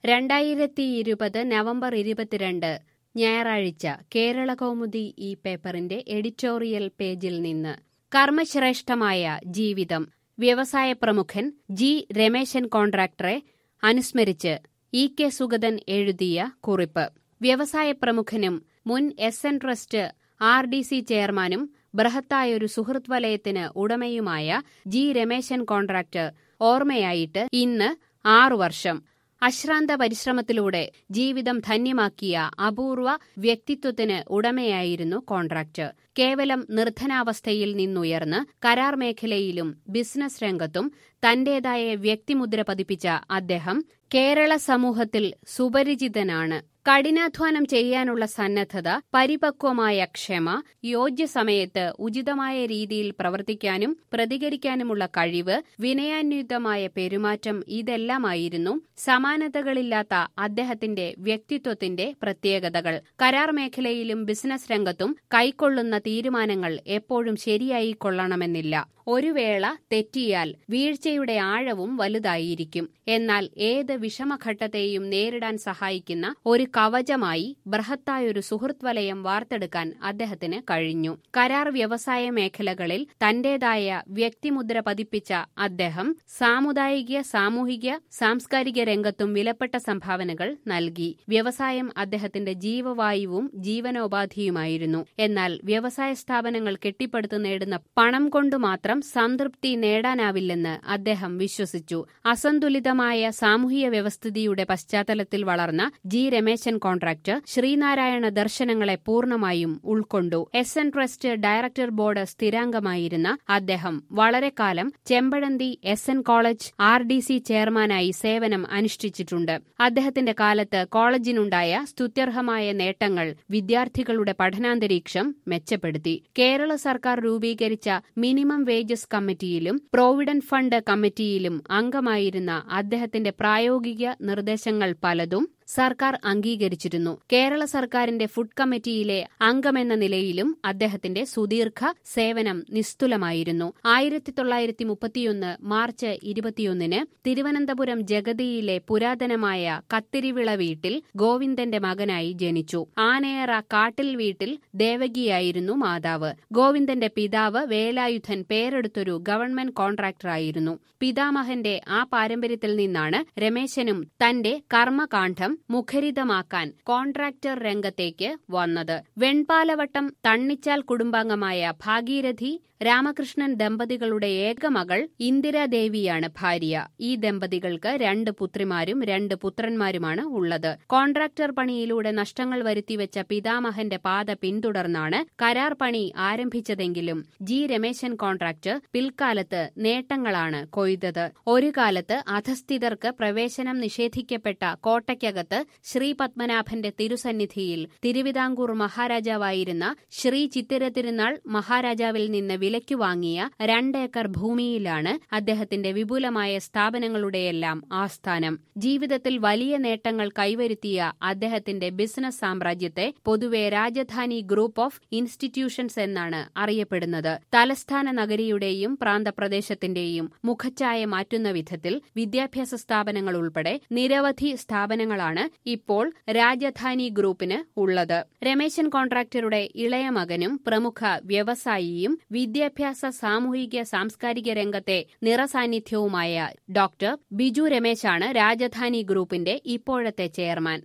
രണ്ടായിരത്തി ഇരുപത് നവംബർ ഇരുപത്തിരണ്ട് ഞായറാഴ്ച കേരള കൗമുദി ഈ പേപ്പറിന്റെ എഡിറ്റോറിയൽ പേജിൽ നിന്ന് കർമ്മശ്രേഷ്ഠമായ ജീവിതം വ്യവസായ പ്രമുഖൻ ജി രമേശൻ കോൺട്രാക്ടറെ അനുസ്മരിച്ച് ഇ കെ സുഗതൻ എഴുതിയ കുറിപ്പ് വ്യവസായ പ്രമുഖനും മുൻ S N trust R D C ചെയർമാനും ബൃഹത്തായൊരു സുഹൃത്ത് വലയത്തിന് ഉടമയുമായ ജി രമേശൻ കോൺട്രാക്ടർ ഓർമ്മയായിട്ട് ഇന്ന് ആറു വർഷം അശ്രാന്ത പരിശ്രമത്തിലൂടെ ജീവിതം ധന്യമാക്കിയ അപൂർവ വ്യക്തിത്വത്തിന് ഉടമയായിരുന്നു കോൺട്രാക്ടർ കേവലം നിർധനാവസ്ഥയിൽ നിന്നുയർന്ന് കരാർ മേഖലയിലും ബിസിനസ് രംഗത്തും തന്റേതായ വ്യക്തിമുദ്ര പതിപ്പിച്ച അദ്ദേഹം കേരള സമൂഹത്തിൽ സുപരിചിതനാണ് കഠിനാധ്വാനം ചെയ്യാനുള്ള സന്നദ്ധത പരിപക്വമായ ക്ഷമ യോഗ്യസമയത്ത് ഉചിതമായ രീതിയിൽ പ്രവർത്തിക്കാനും പ്രതികരിക്കാനുമുള്ള കഴിവ് വിനയാന്വിതമായ പെരുമാറ്റം ഇതെല്ലാമായിരുന്നു സമാനതകളില്ലാത്ത അദ്ദേഹത്തിന്റെ വ്യക്തിത്വത്തിന്റെ പ്രത്യേകതകൾ കരാർ മേഖലയിലും ബിസിനസ് രംഗത്തും കൈക്കൊള്ളുന്ന തീരുമാനങ്ങൾ എപ്പോഴും ശരിയായി കൊള്ളണമെന്നില്ല ഒരു വേള തെറ്റിയാൽ വീഴ്ചയുടെ ആഴവും വലുതായിരിക്കും എന്നാൽ ഏത് വിഷമഘട്ടത്തെയും നേരിടാൻ സഹായിക്കുന്ന ഒരു കവചമായി ബൃഹത്തായൊരു സുഹൃത്ത് വലയം വാർത്തെടുക്കാൻ അദ്ദേഹത്തിന് കഴിഞ്ഞു കരാർ വ്യവസായ മേഖലകളിൽ തന്റേതായ വ്യക്തിമുദ്ര പതിപ്പിച്ച അദ്ദേഹം സാമുദായിക സാമൂഹിക സാംസ്കാരിക രംഗത്തും വിലപ്പെട്ട സംഭാവനകൾ നൽകി വ്യവസായം അദ്ദേഹത്തിന്റെ ജീവവായുവും ജീവനോപാധിയുമായിരുന്നു എന്നാൽ വ്യവസായ സ്ഥാപനങ്ങൾ കെട്ടിപ്പടുത്തു നേടുന്ന പണം കൊണ്ടു മാത്രം സംതൃപ്തി നേടാനാവില്ലെന്ന് അദ്ദേഹം വിശ്വസിച്ചു അസന്തുലിതമായ സാമൂഹിക വ്യവസ്ഥിതിയുടെ പശ്ചാത്തലത്തിൽ വളർന്ന ജി രമേശൻ കോൺട്രാക്ടർ ശ്രീനാരായണ ദർശനങ്ങളെ പൂർണ്ണമായും ഉൾക്കൊണ്ടു S N trust director board സ്ഥിരാംഗമായിരുന്ന അദ്ദേഹം വളരെക്കാലം Chempazhanthy S N college R D C ചെയർമാനായി സേവനം അനുഷ്ഠിച്ചിട്ടുണ്ട് അദ്ദേഹത്തിന്റെ കാലത്ത് കോളേജിനുണ്ടായ സ്തുത്യർഹമായ നേട്ടങ്ങൾ വിദ്യാർത്ഥികളുടെ പഠനാന്തരീക്ഷം മെച്ചപ്പെടുത്തി കേരള സർക്കാർ രൂപീകരിച്ച മിനിമം വേജസ് കമ്മിറ്റിയിലും പ്രോവിഡന്റ് ഫണ്ട് കമ്മിറ്റിയിലും അംഗമായിരുന്ന അദ്ദേഹത്തിന്റെ പ്രായോഗിക നിർദ്ദേശങ്ങൾ പലതും സർക്കാർ അംഗീകരിച്ചിരുന്നു കേരള സർക്കാരിന്റെ ഫുഡ് കമ്മിറ്റിയിലെ അംഗമെന്ന നിലയിലും അദ്ദേഹത്തിന്റെ സുദീർഘ സേവനം നിസ്തുലമായിരുന്നു ആയിരത്തി തൊള്ളായിരത്തി മുപ്പത്തിയൊന്ന് മാർച്ച് ഇരുപത്തിയൊന്നിന് തിരുവനന്തപുരം ജഗതിയിലെ പുരാതനമായ കത്തിരിവിള വീട്ടിൽ ഗോവിന്ദന്റെ മകനായി ജനിച്ചു ആനയറ കാട്ടിൽ വീട്ടിൽ ദേവകിയായിരുന്നു മാതാവ് ഗോവിന്ദന്റെ പിതാവ് വേലായുധൻ പേരെടുത്തൊരു ഗവൺമെന്റ് കോൺട്രാക്ടറായിരുന്നു പിതാമഹന്റെ ആ പാരമ്പര്യത്തിൽ നിന്നാണ് രമേശനും തന്റെ കർമ്മകാന്ഡം മുഖരിതമാക്കാൻ കോൺട്രാക്ടർ രംഗത്തേക്ക് വന്നത് വെൺപാലവട്ടം തണ്ണിച്ചാൽ കുടുംബാംഗമായ ഭാഗീരഥി രാമകൃഷ്ണൻ ദമ്പതികളുടെ ഏക മകൾ ഇന്ദിരാദേവിയാണ് ഭാര്യ ഈ ദമ്പതികൾക്ക് രണ്ട് പുത്രിമാരും രണ്ട് പുത്രന്മാരുമാണ് ഉള്ളത് കോൺട്രാക്ടർ പണിയിലൂടെ നഷ്ടങ്ങൾ വരുത്തിവെച്ച പിതാമഹന്റെ പാത പിന്തുടർന്നാണ് കരാർ പണി ആരംഭിച്ചതെങ്കിലും ജി രമേശൻ കോൺട്രാക്ടർ പിൽക്കാലത്ത് നേട്ടങ്ങളാണ് കൊയ്തത് ഒരു കാലത്ത് അധസ്ഥിതർക്ക് പ്രവേശനം നിഷേധിക്കപ്പെട്ട കോട്ടയ്ക്കകത്ത് ശ്രീ പത്മനാഭന്റെ തിരുസന്നിധിയിൽ തിരുവിതാംകൂർ മഹാരാജാവായിരുന്ന ശ്രീ ചിത്തിര തിരുനാൾ മഹാരാജാവിൽ നിന്ന് വിലയ്ക്കു വാങ്ങിയ രണ്ടേക്കർ ഭൂമിയിലാണ് അദ്ദേഹത്തിന്റെ വിപുലമായ സ്ഥാപനങ്ങളുടെയെല്ലാം ആസ്ഥാനം ജീവിതത്തിൽ വലിയ നേട്ടങ്ങൾ കൈവരുത്തിയ അദ്ദേഹത്തിന്റെ ബിസിനസ് സാമ്രാജ്യത്തെ പൊതുവെ രാജധാനി ഗ്രൂപ്പ് ഓഫ് ഇൻസ്റ്റിറ്റ്യൂഷൻസ് എന്നാണ് അറിയപ്പെടുന്നത് തലസ്ഥാന നഗരിയുടെയും പ്രാന്തപ്രദേശത്തിന്റെയും മുഖച്ഛായ മാറ്റുന്ന വിധത്തിൽ വിദ്യാഭ്യാസ സ്ഥാപനങ്ങൾ ഉൾപ്പെടെ നിരവധി സ്ഥാപനങ്ങളാണ് ഇപ്പോൾ രാജധാനി ഗ്രൂപ്പിന് ഉള്ളത് രമേശൻ കോൺട്രാക്ടറുടെ ഇളയ മകനും പ്രമുഖ വ്യവസായിയും വിദ്യാഭ്യാസ സാമൂഹിക സാംസ്കാരിക രംഗത്തെ നിറസാന്നിധ്യവുമായ ഡോക്ടർ ബിജു രമേശാണ് രാജധാനി ഗ്രൂപ്പിന്റെ ഇപ്പോഴത്തെ ചെയർമാൻ